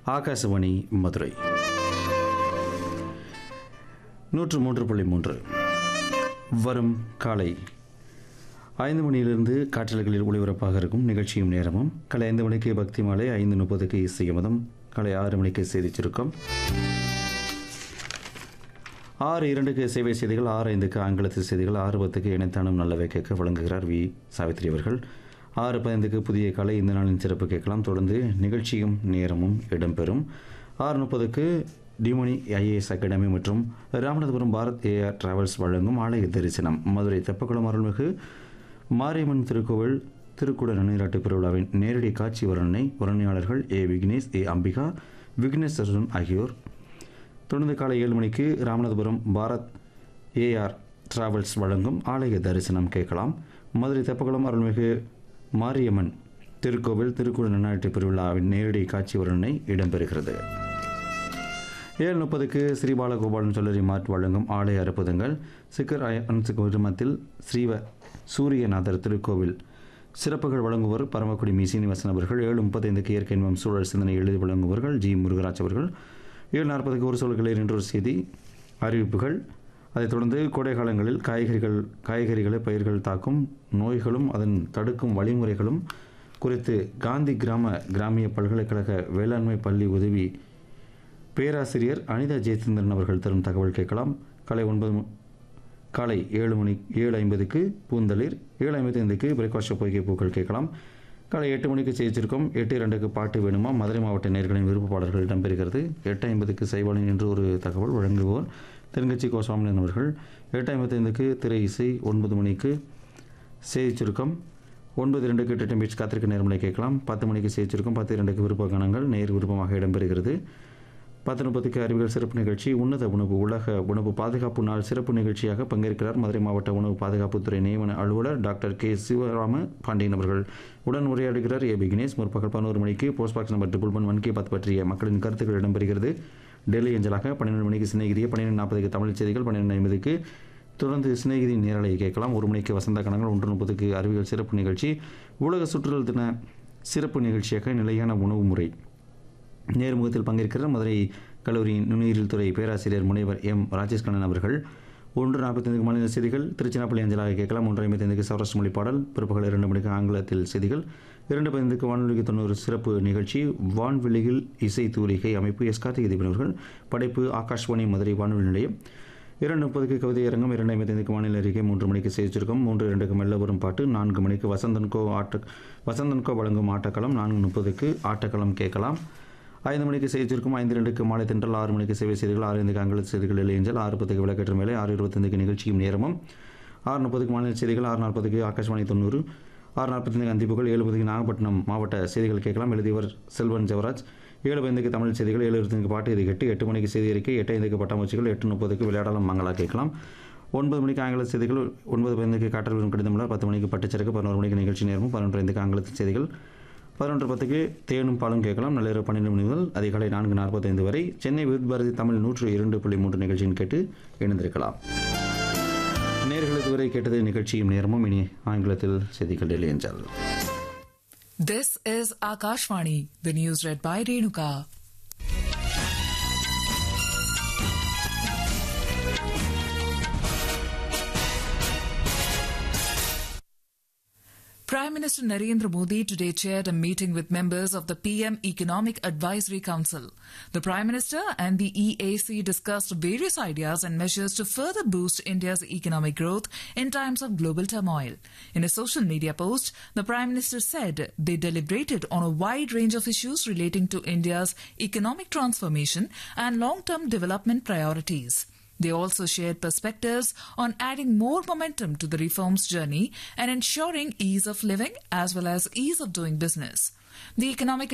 ஆகாசவாணி மதுரை நூற்று மூன்று புள்ளி மூன்று வரும் காலை ஐந்து மணியிலிருந்து காற்றலைகளில் ஒளிபரப்பாக இருக்கும் நிகழ்ச்சியும் நேரமும் காலை ஐந்து மணிக்கு பக்தி மாலை ஐந்து முப்பதுக்கு இசையமதம் காலை ஆறு மணிக்கு செய்தி சுருக்கம் ஆறு இரண்டுக்கு சேவை செய்திகள் ஆறு ஐந்துக்கு ஆங்கிலத்தில் செய்திகள் ஆறு பத்துக்கு இணைத்தானும் நல்லவை கேட்க வழங்குகிறார் வி சாவித்ரி அவர்கள் ஆறு பதினைந்துக்கு புதிய கலை இந்த நாளின் சிறப்பு கேட்கலாம் தொடர்ந்து நிகழ்ச்சியும் நேரமும் இடம்பெறும் ஆறு முப்பதுக்கு டிமோனி ஐஏஎஸ் அகாடமி மற்றும் ராமநாதபுரம் பாரத் ஏஆர் டிராவல்ஸ் வழங்கும் ஆலய தரிசனம் மதுரை தெப்பக்குளம் அருள்மிகு மாரியம்மன் திருக்கோவில் திருக்குட நீராட்டு பெருவிழாவின் நேரடி காட்சி வர்ணனை வர்ணனையாளர்கள் ஏ விக்னேஷ் ஏ அம்பிகா விக்னேஷ் அருண் ஆகியோர் தொடர்ந்து காலை ஏழு மணிக்கு ராமநாதபுரம் பாரத் ஏஆர் டிராவல்ஸ் வழங்கும் ஆலய தரிசனம் கேட்கலாம் மதுரை தெப்பக்குளம் அருள்மிகு மாரியம்மன் திருக்கோவில் திருக்குட நன்னாட்டு பெருவிழாவின் நேரடி காட்சி வர்ணனை இடம்பெறுகிறது ஏழு முப்பதுக்கு ஸ்ரீ பாலகோபாலன் சொல்லரி மார்ட் வழங்கும் ஆலய அற்புதங்கள் சிக்கர் அன்சு குடும்பத்தில் ஸ்ரீவ சூரியநாதர் திருக்கோவில் சிறப்புகள் வழங்குவர் பரமக்குடி மீ சீனிவாசன் அவர்கள் ஏழு முப்பத்தைந்துக்கு இயற்கை இன்பம் சூழல் சிந்தனை எழுதி வழங்குவர்கள் ஜி முருகராஜ் அவர்கள் ஏழு நாற்பதுக்கு ஒரு சொல்களில் இன்றொரு செய்தி அறிவிப்புகள் அதைத் தொடர்ந்து கோடை காலங்களில் காய்கறிகள் காய்கறிகளை பயிர்கள் தாக்கும் நோய்களும் அதன் தடுக்கும் வழிமுறைகளும் குறித்து காந்தி கிராம கிராமிய பல்கலைக்கழக வேளாண்மை பள்ளி உதவி பேராசிரியர் அனிதா ஜெயச்சந்திரன் அவர்கள் தரும் தகவல் கேட்கலாம் காலை ஒன்பது மு- காலை ஏழு மணி ஏழு ஐம்பதுக்கு பூந்தளிர் ஏழு ஐம்பத்தி ஐந்துக்கு பிரேக்ஃபாஸ்ட் பொய்கை பூக்கள் கேட்கலாம் காலை எட்டு மணிக்கு செய்திருக்கோம் எட்டு இரண்டுக்கு பாட்டு வேணுமா மதுரை மாவட்ட நேர்களின் விருப்ப பாடல்கள் இடம்பெறுகிறது எட்டு ஐம்பதுக்கு சைவாளின் என்று ஒரு தகவல் வழங்குவோர் தென்கட்சி கோசாமலன் அவர்கள் எட்டு ஐம்பத்தைந்துக்கு திரை இசை ஒன்பது மணிக்கு செய்தி சுருக்கம் ஒன்பது இரண்டுக்கு டெட்டம் பீச் காத்திருக்க நேர்மலை கேட்கலாம் பத்து மணிக்கு செய்தி சுருக்கம் பத்து இரண்டுக்கு விருப்ப கணங்கள் நேர் விருப்பமாக இடம்பெறுகிறது பத்து முப்பதுக்கு அறிவியல் சிறப்பு நிகழ்ச்சி உன்னத உணவு உலக உணவு பாதுகாப்பு நாள் சிறப்பு நிகழ்ச்சியாக பங்கேற்கிறார் மதுரை மாவட்ட உணவு பாதுகாப்புத்துறை நியமன அலுவலர் டாக்டர் கே சிவராம பாண்டியன் அவர்கள் உடன் உரையாடுகிறார் ஏ விக்னேஷ் முற்பகல் பதினோரு மணிக்கு post box number triple one one K பத்து பற்றிய மக்களின் கருத்துக்கள் இடம்பெறுகிறது டெல்லி அஞ்சலாக பன்னிரெண்டு மணிக்கு சிநேகிதிய பன்னிரெண்டு நாற்பதுக்கு தமிழ் செய்திகள் பன்னிரெண்டு ஐம்பதுக்கு தொடர்ந்து சிநேகிதி நேரலையை கேட்கலாம் ஒரு மணிக்கு வசந்த கணங்கள் ஒன்று முப்பதுக்கு அறிவியல் சிறப்பு நிகழ்ச்சி உலக சுற்றுலா தின சிறப்பு நிகழ்ச்சியாக நிலையான உணவு முறை நேர்முகத்தில் பங்கேற்கிறார் மதுரை கல்லூரி நுண்ணுயிரியல் துறை பேராசிரியர் முனைவர் எம் ராஜேஷ் கண்ணன் அவர்கள் ஒன்று நாற்பத்தைந்துக்கு மாநில செய்திகள் திருச்சினாப்பள்ளி அஞ்சலாக கேட்கலாம் ஒன்று ஐம்பத்தைந்துக்கு சௌராஷ்டிர மொழி பாடல் பிற்பகல் இரண்டு மணிக்கு ஆங்கிலத்தில் செய்திகள் இரண்டு பதினைந்துக்கு வானொலிக்கு தொண்ணூறு சிறப்பு நிகழ்ச்சி வான்வெளியில் இசை தூரிகை அமைப்பு எஸ் கார்த்திகை தீபன் அவர்கள் படைப்பு ஆகாஷ்வாணி மதுரை வானொலி நிலையம் இரண்டு முப்பதுக்கு கவிதை அரங்கம் இரண்டு ஐம்பத்தைந்துக்கு வானிலை அறிக்கை மூன்று மணிக்கு செய்திருக்கும் மூன்று இரண்டுக்கு மெல்ல வரும் பாட்டு நான்கு மணிக்கு வசந்தன்கோ ஆட்ட வசந்தன்கோ வழங்கும் ஆட்டக்களம் நான்கு முப்பதுக்கு ஆட்டக்களம் கேட்கலாம் ஐந்து மணிக்கு செய்திருக்கும் ஐந்து ரெண்டுக்கு மாலை தென்றல் ஆறு மணிக்கு சேவை செய்திகள் ஆறு ஐந்துக்கு ஆங்கில செய்திகள் இளைஞல் ஆறு பத்துக்கு விளக்கற்ற மேலே ஆறு இருபத்தைந்துக்கு நிகழ்ச்சியும் நேரமும் ஆறு முப்பதுக்கு மாநில செய்திகள் ஆறு நாற்பதுக்கு ஆகாஷ்வாணி தொண்ணூறு ஆறு நாற்பத்தைந்துக்கு அந்திப்புகள் ஏழு பதுக்கு நாகப்பட்டினம் மாவட்ட செய்திகள் கேட்கலாம் எழுதியவர் செல்வன் ஜெவராஜ் ஏழு பதினைந்துக்கு தமிழ் செய்திகள் ஏழு இருபத்தைந்துக்கு பாட்டு இது எட்டு எட்டு மணிக்கு செய்தி அறிக்கை எட்டு ஐந்துக்கு பட்டாமூச்சிகள் எட்டு முப்பதுக்கு விளையாடலாம் மங்களா கேட்கலாம் ஒன்பது மணிக்கு ஆங்கில செய்திகள் ஒன்பது பதினைந்துக்கு காற்றல் வரும் கடிதமலர் பத்து மணிக்கு பட்டுச்சரக்கு பதினோரு மணிக்கு நிகழ்ச்சி நேரமும் பதினொன்று ஐந்துக்கு ஆங்கிலத்தில் செய்திகள் பதினொன்று பத்துக்கு தேனும் பாலும் கேட்கலாம் நள்ளிரவு பன்னெண்டு மணி முதல் அதிகாலை நான்கு நாற்பத்தைந்து வரை சென்னை வித் பாரதி தமிழ் நூற்று இரண்டு புள்ளி மூன்று நிகழ்ச்சியின் கேட்டு இணைந்திருக்கலாம் நேர்களுக்கு வரை கேட்டது நிகழ்ச்சியும் நேரமும் இனி ஆங்கிலத்தில் செய்திகள் டெல்லி என்றால் This is Akashvani, the news read by Renuka. Prime Minister Narendra Modi today chaired a meeting with members of the PM Economic Advisory Council. The Prime Minister and the EAC discussed various ideas and measures to further boost India's economic growth in times of global turmoil. In a social media post, the Prime Minister said they deliberated on a wide range of issues relating to India's economic transformation and long-term development priorities. They also shared perspectives on adding more momentum to the reforms journey and ensuring ease of living as well as ease of doing business. The Economic